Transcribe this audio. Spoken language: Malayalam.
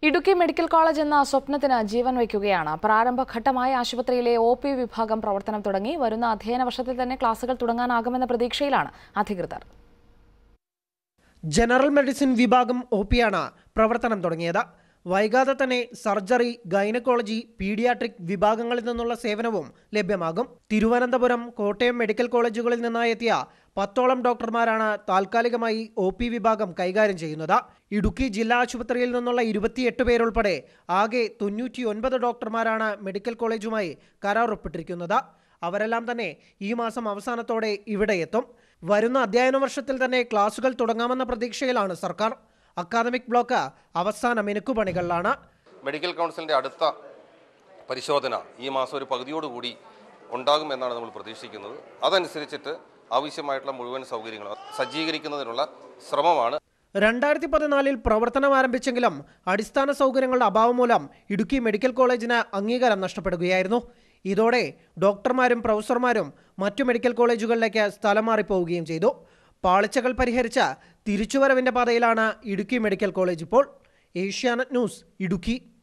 ഇടുക്കി മെഡിക്കൽ കോളേജ് എന്ന സ്വപ്നത്തിന് ജീവൻ വയ്ക്കുകയാണ് പ്രാരംഭഘട്ടമായ ആശുപത്രിയിലെ ഒ പി വിഭാഗം പ്രവർത്തനം തുടങ്ങി വരുന്ന അധ്യയന വർഷത്തിൽ തന്നെ ക്ലാസുകൾ തുടങ്ങാനാകുമെന്ന പ്രതീക്ഷയിലാണ് അധികൃതർ ജനറൽ മെഡിസിൻ വിഭാഗം ഒ പിയാണ് പ്രവർത്തനം തുടങ്ങിയത് വൈകാതെ തന്നെ സർജറി ഗൈനക്കോളജി പീഡിയാട്രിക് വിഭാഗങ്ങളിൽ നിന്നുള്ള സേവനവും ലഭ്യമാകും തിരുവനന്തപുരം കോട്ടയം മെഡിക്കൽ കോളേജുകളിൽ നിന്നായി എത്തിയ പത്തോളം ഡോക്ടർമാരാണ് താൽക്കാലികമായി ഒ പി വിഭാഗം കൈകാര്യം ചെയ്യുന്നത് ഇടുക്കി ജില്ലാ ആശുപത്രിയിൽ നിന്നുള്ള ഇരുപത്തിയെട്ട് പേരുൾപ്പെടെ ആകെ തൊണ്ണൂറ്റി ഒൻപത് ഡോക്ടർമാരാണ് മെഡിക്കൽ കോളേജുമായി കരാർ ഒപ്പിട്ടിരിക്കുന്നത് അവരെല്ലാം തന്നെ ഈ മാസം അവസാനത്തോടെ ഇവിടെ എത്തും വരുന്ന അധ്യയന വർഷത്തിൽ തന്നെ ക്ലാസുകൾ തുടങ്ങാമെന്ന പ്രതീക്ഷയിലാണ് സർക്കാർ അക്കാദമിക് ബ്ലോക്ക് അവസാന മിനുക്കുപണികളിലാണ് മെഡിക്കൽ കൗൺസിലിൻ്റെ അടുത്ത പരിശോധന ഈ മാസം ഒരു പകുതിയോടുകൂടി ഉണ്ടാകുമെന്നാണ് നമ്മൾ പ്രതീക്ഷിക്കുന്നത് അതനുസരിച്ചിട്ട് ആവശ്യമായിട്ടുള്ള മുഴുവൻ സൗകര്യങ്ങളും സജ്ജീകരിക്കുന്നതിനുള്ള ശ്രമമാണ് രണ്ടായിരത്തി പതിനാലിൽ പ്രവർത്തനം ആരംഭിച്ചെങ്കിലും അടിസ്ഥാന സൗകര്യങ്ങളുടെ അഭാവം മൂലം ഇടുക്കി മെഡിക്കൽ കോളേജിന് അംഗീകാരം നഷ്ടപ്പെടുകയായിരുന്നു ഇതോടെ ഡോക്ടർമാരും പ്രൊഫസർമാരും മറ്റു മെഡിക്കൽ കോളേജുകളിലേക്ക് സ്ഥലം മാറിപ്പോവുകയും ചെയ്തു പാളിച്ചകൾ പരിഹരിച്ച് തിരിച്ചുവരവിന്റെ പാതയിലാണ് ഇടുക്കി മെഡിക്കൽ കോളേജ് ഇപ്പോൾ ഏഷ്യാനെറ്റ് ന്യൂസ് ഇടുക്കി